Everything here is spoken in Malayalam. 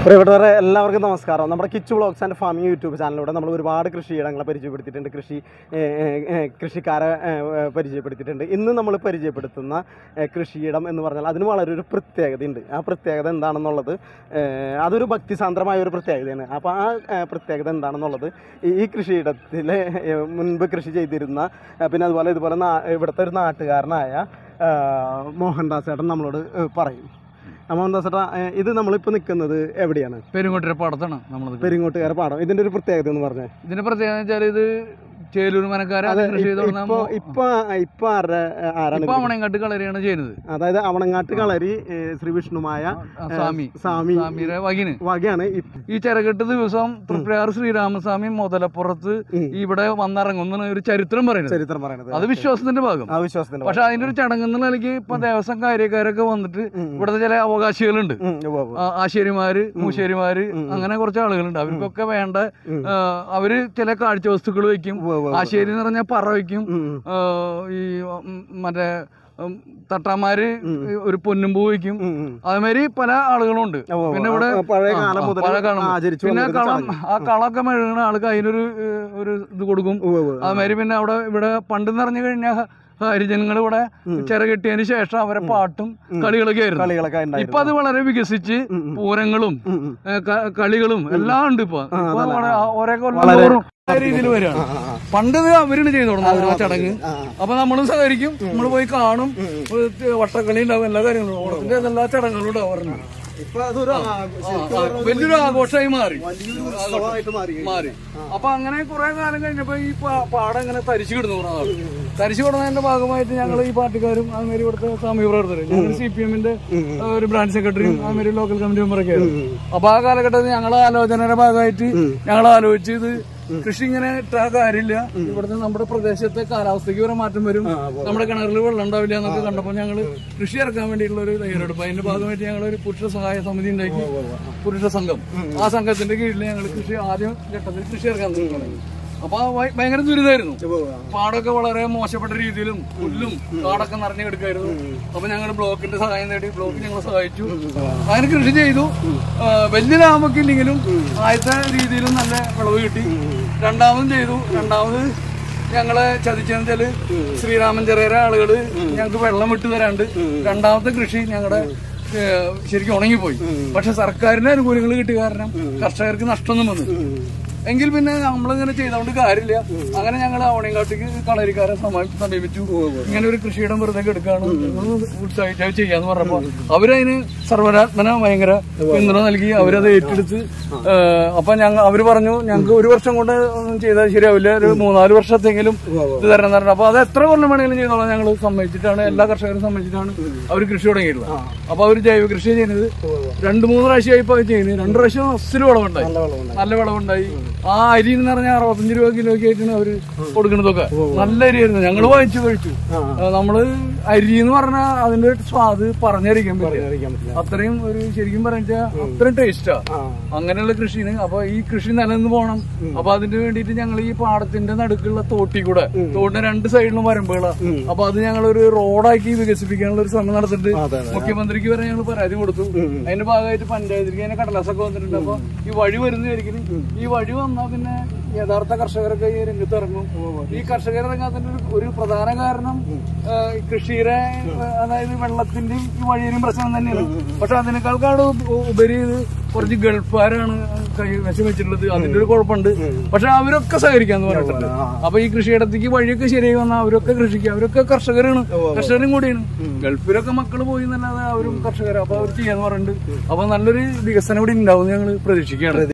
പ്രിയപ്പെട്ടവരെ എല്ലാവർക്കും നമസ്കാരം നമ്മുടെ Kichu vlogs and farming YouTube ചാനലിലൂടെ നമ്മൾ ഒരുപാട് കൃഷിയിടങ്ങളെ പരിചയപ്പെടുത്തിയിട്ടുണ്ട് കൃഷി ഏ, ഏ, ഏ, കൃഷിക്കാരെ ഏ, ഏ, പരിചയപ്പെടുത്തിയിട്ടുണ്ട് ഇന്ന് നമ്മൾ പരിചയപ്പെടുത്തുന്ന ഏ, കൃഷിയിടം എന്ന് പറഞ്ഞാൽ അതിന് വളരെ ഒരു പ്രത്യേകതയുണ്ട് ആ പ്രത്യേകത എന്താണെന്നുള്ളത് ഏ, അതൊരു ഭക്തിസാന്ദ്രമായ ഒരു പ്രത്യേകതയാണ് അപ്പോൾ ആ ഏ, പ്രത്യേകത എന്താണെന്നുള്ളത് ഈ ഈ കൃഷിയിടത്തിലെ ഏ, മുൻപ് കൃഷി ചെയ്തിരുന്ന ഏ, പിന്നെ അതുപോലെ ഇതുപോലെ നാ- ഇവിടുത്തെ ഒരു നാട്ടുകാരനായ ആ, മോഹൻദാസ് ചേട്ടൻ നമ്മളോട് ഏ, പറയും ആ, മോഹൻദാസ് ചേട്ടാ ഏ, ഇത് നമ്മളിപ്പോൾ നിൽക്കുന്നത് എവിടെയാണ് പെരുങ്ങോട്ടര പാടത്താണ് നമ്മളത് പെരിങ്ങോട്ടുകാര പാടം ഇതിന്റെ ഒരു പ്രത്യേകത എന്ന് പറഞ്ഞേ ഇതിന്റെ പ്രത്യേകത വെച്ചാൽ ഇത് ചേലൂർ മനക്കാരെ അതെ കൃഷി ചെയ്ത് തുടങ്ങാൻ ഇപ്പൊ ഇപ്പൊ ഇപ്പൊ ആരുടെ ആരാണ് ഇപ്പൊ ഇത്? അവണങ്ങാട്ട് കളരിയാണ് ചെയ്യുന്നത് അതായത് അവണങ്ങാട്ട് കളരി ഏ, ശ്രീ വിഷ്ണുമായ ആ, സ്വാമി സ്വാമി സ്വാമിയുടെ വകിന് വകയാണ് ഇപ്പ- ഈ ചെറുകെട്ട് ദിവസം തൃപ്രയാർ ശ്രീരാമസ്വാമി മുതലപ്പുറത്ത് ഉം. ഇവിടെ വന്നിറങ്ങുന്ന ഒരു ചരിത്രം പറയുന്നത് ചരിത്രം പറയണത് അത് വിശ്വാസത്തിന്റെ ഭാഗം ആ വിശ്വാസത്തിന്റെ പക്ഷെ അതിന്റെ ഒരു ചടങ്ങെന്ന നിലയ്ക്ക് ഇപ്പൊ ദേവസ്വം കാര്യക്കാരൊക്കെ വന്നിട്ട് ഉം. ഇവിടുത്തെ ചില അവകാശികളുണ്ട് ഉം, ഉവ്വ് ഉവ്വ്. ആ, ആശാരിമാര് മൂശേരിമാര് ഉം. അങ്ങനെ കുറച്ച് ആളുകളുണ്ട് അവർക്കൊക്കെ വേണ്ട ഉം. ആ, അവര് ചില കാഴ്ച വസ്തുക്കൾ വെക്കും ഉവ്വ് ഉവ്വ് ഉവ്വ്. ആശേരി എന്ന് പറഞ്ഞാൽ പറ വെക്കും ഉം, ഉം. ആ, ഈ ഉം, മറ്റേ ഉം, തട്ടാമാര് ഉം. ഒരു പൊന്നുമ്പൂ വയ്ക്കും ഉം, ഉം. അതേമാതിരി പല ആളുകളുണ്ട് ഉവ്വ് ഉവ്വ്. പിന്നെ ഇവിടെ ആ, പഴയ ആ, കാലം ആ, മുതൽ പഴയ കാലം മുതൽ. ആചരിച്ചു പിന്നെ വന്നിരുന്ന കളം ചടങ്ങ്. ആ കളമൊക്കെ മെഴുകുന്ന ആൾക്ക് അതിനൊരു ഏഹ്, ഒരു ഇത് കൊടുക്കും ഉവ്വ് ഉവ്വ്. അതുമാതിരി പിന്നെ അവിടെ ഇവിടെ പണ്ടെന്ന് പറഞ്ഞു കഴിഞ്ഞാൽ ഹരിജനങ്ങൾ ഇവിടെ ഉം. ചിറകെട്ടിയതിന് ശേഷം അവരെ പാട്ടും കളികളൊക്കെ ആയിരുന്നു കളികളൊക്കെ ഇപ്പൊ ഉണ്ടായിരുന്നു അത് വളരെ വികസിച്ച് ഉം, ഉം. പൂരങ്ങളും ഉം, ഉം. ഏഹ്, ക- കളികളും എല്ലാം ഉണ്ട് ഇപ്പൊ ആ, ഇപ്പൊ അതല്ല. വളരെ- ആ, ഓരോ കൊല്ലം വളരെ- തോറും ആ രീതിയിൽ വരികയാണ് ആ, ആ, ആ. പണ്ട് ഇത് അവരാണ് ചെയ്തു തുടങ്ങുന്നത് ആ ചടങ്ങ് ആ, അപ്പൊ നമ്മളും സഹകരിക്കും നമ്മൾ പോയി കാണും ഒരു വട്ടക്കളി ഉണ്ടാവും എല്ലാ കാര്യങ്ങളും ഓണത്തിന്റെ എല്ലാ ചടങ്ങുകളും ഉണ്ടാവും അവരുടെ. ഇപ്പൊ അതൊരു ആ- ആ, ശരിക്കും ആ, വലിയൊരു ആഘോഷമായി മാറി വലിയൊരു ഉത്സവമായിട്ട് മാറി മാറി അപ്പൊ അങ്ങനെ കുറെ കാലം കഴിഞ്ഞപ്പോ ഈ പാ- പാടം ഇങ്ങനെ തരിച്ചു കിടന്നു കുറെ നാൾ തരിച്ചു കിടന്നതിന്റെ ഭാഗമായിട്ട് ഞങ്ങൾ ഈ പാർട്ടിക്കാരും അതുമാതിരി ഇവിടുത്തെ സാമൂഹ്യ പ്രവർത്തകരും ഞങ്ങൾ സി പി എമ്മിന്റെ ഒരു ബ്രാഞ്ച് സെക്രട്ടറിയും അതുമാതിരി ലോക്കൽ കമ്മിറ്റി മെമ്പറൊക്കെ ആയിരുന്നു അപ്പൊ ആ കാലഘട്ടത്തിൽ ഞങ്ങൾ ആലോചനയുടെ ഭാഗമായിട്ട് ഞങ്ങൾ ആലോചിച്ച് ഇത് കൃഷി ഇങ്ങനെ ഇട്ടാ കാര്യമില്ല ഇവിടുത്തെ നമ്മുടെ പ്രദേശത്തെ കാലാവസ്ഥയ്ക്ക് ഒരു മാറ്റം വരും നമ്മുടെ കിണറിൽ വെള്ളം ഉണ്ടാവില്ല എന്നൊക്കെ കണ്ടപ്പോൾ ഞങ്ങൾ കൃഷി ഇറക്കാൻ വേണ്ടിയിട്ടുള്ള ഒരു തയ്യാറെടുപ്പ് അതിന്റെ ഭാഗമായിട്ട് ഞങ്ങൾ ഒരു പുരുഷ സഹായ സമിതി ഉണ്ടാക്കി പുരുഷ സംഘം ആ സംഘത്തിന്റെ കീഴിൽ ഞങ്ങൾ കൃഷി ആദ്യം ഘട്ടത്തിൽ കൃഷി ഇറക്കാൻ തുടങ്ങി അപ്പൊ ആ ഭയ- ഭയങ്കര ദുരിതമായിരുന്നു പാടൊക്കെ വളരെ മോശപ്പെട്ട രീതിയിലും പുല്ലും കാടൊക്കെ നിറഞ്ഞു കിടക്കായിരുന്നു അപ്പൊ ഞങ്ങൾ ബ്ലോക്കിന്റെ സഹായം നേടി ബ്ലോക്ക് ഞങ്ങൾ സഹായിച്ചു അങ്ങനെ കൃഷി ചെയ്തു ആ, വലിയ ലാഭമൊക്കെ ഇല്ലെങ്കിലും ആദ്യത്തെ രീതിയിലും നല്ല വിളവ് കിട്ടി രണ്ടാമതും ചെയ്തു രണ്ടാമത് ഞങ്ങളെ ചതിച്ചെന്ന് വെച്ചാല് ശ്രീരാമൻ ചെറിയ ആളുകള് ഞങ്ങൾക്ക് വെള്ളം വിട്ടു തരാണ്ട് രണ്ടാമത്തെ കൃഷി ഞങ്ങളുടെ ഏഹ്, ശരിക്കും ഉണങ്ങിപ്പോയി പക്ഷെ സർക്കാരിന്റെ ആനുകൂല്യങ്ങൾ കിട്ടിയ കാരണം കർഷകർക്ക് നഷ്ടമൊന്നും വന്നു എങ്കിൽ പിന്നെ നമ്മളിങ്ങനെ ചെയ്തോണ്ട് കാര്യമില്ല അങ്ങനെ ഞങ്ങൾ അവണിയങ്കാട്ടിക്ക് കളരിക്കാരെ സമ- സമീപിച്ചു ഇങ്ങനെ ഒരു കൃഷിയിടം വെറുതെ എടുക്കാണ് ഉത്സാഹിച്ചാൽ ചെയ്യാന്ന് പറഞ്ഞപ്പോ അവരതിന് സർവരാത്മന ഭയങ്കര പിന്തുണ നൽകി അവരത് ഏറ്റെടുത്ത് ഏഹ്, അപ്പൊ ഞങ്ങൾ അവര് പറഞ്ഞു ഞങ്ങൾക്ക് ഒരു വർഷം കൊണ്ട് ഒന്നും ചെയ്താൽ ശരിയാവില്ല ഒരു മൂന്നാല് വർഷത്തെങ്കിലും ഇത് തരണം എന്ന് പറഞ്ഞു അപ്പൊ അത് എത്ര കൊല്ലം വേണമെങ്കിലും ചെയ്തോളാം ഞങ്ങൾ സമ്മതിച്ചിട്ടാണ് എല്ലാ കർഷകരും സമ്മതിച്ചിട്ടാണ് അവർ കൃഷി തുടങ്ങിയിട്ടുള്ളത് അപ്പൊ അവർ ജൈവ കൃഷി ചെയ്യുന്നത് രണ്ട് മൂന്ന് പ്രാവശ്യമായി ഇപ്പൊ അത് ചെയ്യുന്നത് രണ്ട് പ്രാവശ്യം അസ്ഥിര വിളവുണ്ടായി നല്ല വെള്ളമുണ്ടായി നല്ല വിളവുണ്ടായി ആ അരി എന്ന് പറഞ്ഞാൽ അറുപത്തഞ്ച് രൂപ കിലോയ്ക്ക് ആയിട്ടാണ് അവര് കൊടുക്കുന്നതൊക്കെ നല്ല അരിയായിരുന്നു ഞങ്ങൾ വാങ്ങിച്ചു കഴിച്ചു ആ. ആ, നമ്മള് അരി എന്ന് പറഞ്ഞാൽ അതിന്റെ സ്വാദ് പറഞ്ഞറിയിക്കാൻ പറ്റില്ല അറിയിക്കാൻ പറ്റില്ല അത്രയും ഒരു ശരിക്കും പറഞ്ഞാൽ അത്രയും ടേസ്റ്റാ ആ അങ്ങനെയുള്ള കൃഷിയാണ് അപ്പൊ ഈ കൃഷി നിലനിന്ന് പോകണം അപ്പൊ അതിന് വേണ്ടിയിട്ട് ഞങ്ങൾ ഈ പാടത്തിന്റെ നടുക്കുള്ള തോട്ടി കൂടെ തോട്ടിന്റെ രണ്ട് സൈഡിലും വരമ്പുകളാ അപ്പൊ അത് ഞങ്ങൾ ഒരു റോഡാക്കി വികസിപ്പിക്കാനുള്ള ഒരു ശ്രമം നടത്തിയിട്ട് അതെ, അതെ. മുഖ്യമന്ത്രിക്ക് വരെ ഞങ്ങൾ പരാതി കൊടുത്തു അതിന്റെ ഭാഗമായിട്ട് പഞ്ചായത്തിലേക്ക് അതിന്റെ കടലാസൊക്കെ വന്നിട്ടുണ്ട് അപ്പൊ ഈ വഴി വരുന്നതായിരിക്കും ഈ വഴി വന്നാൽ പിന്നെ യഥാർത്ഥ കർഷകരൊക്കെ ഈ രംഗത്ത് ഇറങ്ങും ഈ കർഷകർ ഇറങ്ങാത്തതിന്റെ ഒരു- ഒരു പ്രധാന കാരണം ആ, ഈ കൃഷിയുടെ ആ, അതായത് വെള്ളത്തിന്റെയും ഈ വഴിയുടെയും പ്രശ്നം തന്നെയാണ് പക്ഷെ അതിനേക്കാൾക്കാട് ഉപ- ഉപരി ഇത് കുറച്ച് ഗൾഫുകാരാണ് കൈവശം വെച്ചിട്ടുള്ളത് അതിന്റെ ഒരു കുഴപ്പമുണ്ട് പക്ഷെ അവരൊക്കെ സഹകരിക്കാന്ന് പറഞ്ഞിട്ടുണ്ട് അപ്പൊ ഈ കൃഷിയിടത്തേക്ക് വഴിയൊക്കെ ശരിയായി വന്നാൽ അവരൊക്കെ കൃഷിക്ക് അവരൊക്കെ കർഷകരാണ് കർഷകരും കൂടിയാണ് ഗൾഫിലൊക്കെ മക്കൾ പോയി എന്നല്ലാതെ അവരും കർഷകരാണ് അപ്പൊ അവർ ചെയ്യാന്ന് പറഞ്ഞിട്ടുണ്ട് അപ്പൊ നല്ലൊരു വികസനം ഇവിടെ ഉണ്ടാവും ഞങ്ങൾ പ്രതീക്ഷിക്കുകയാണ്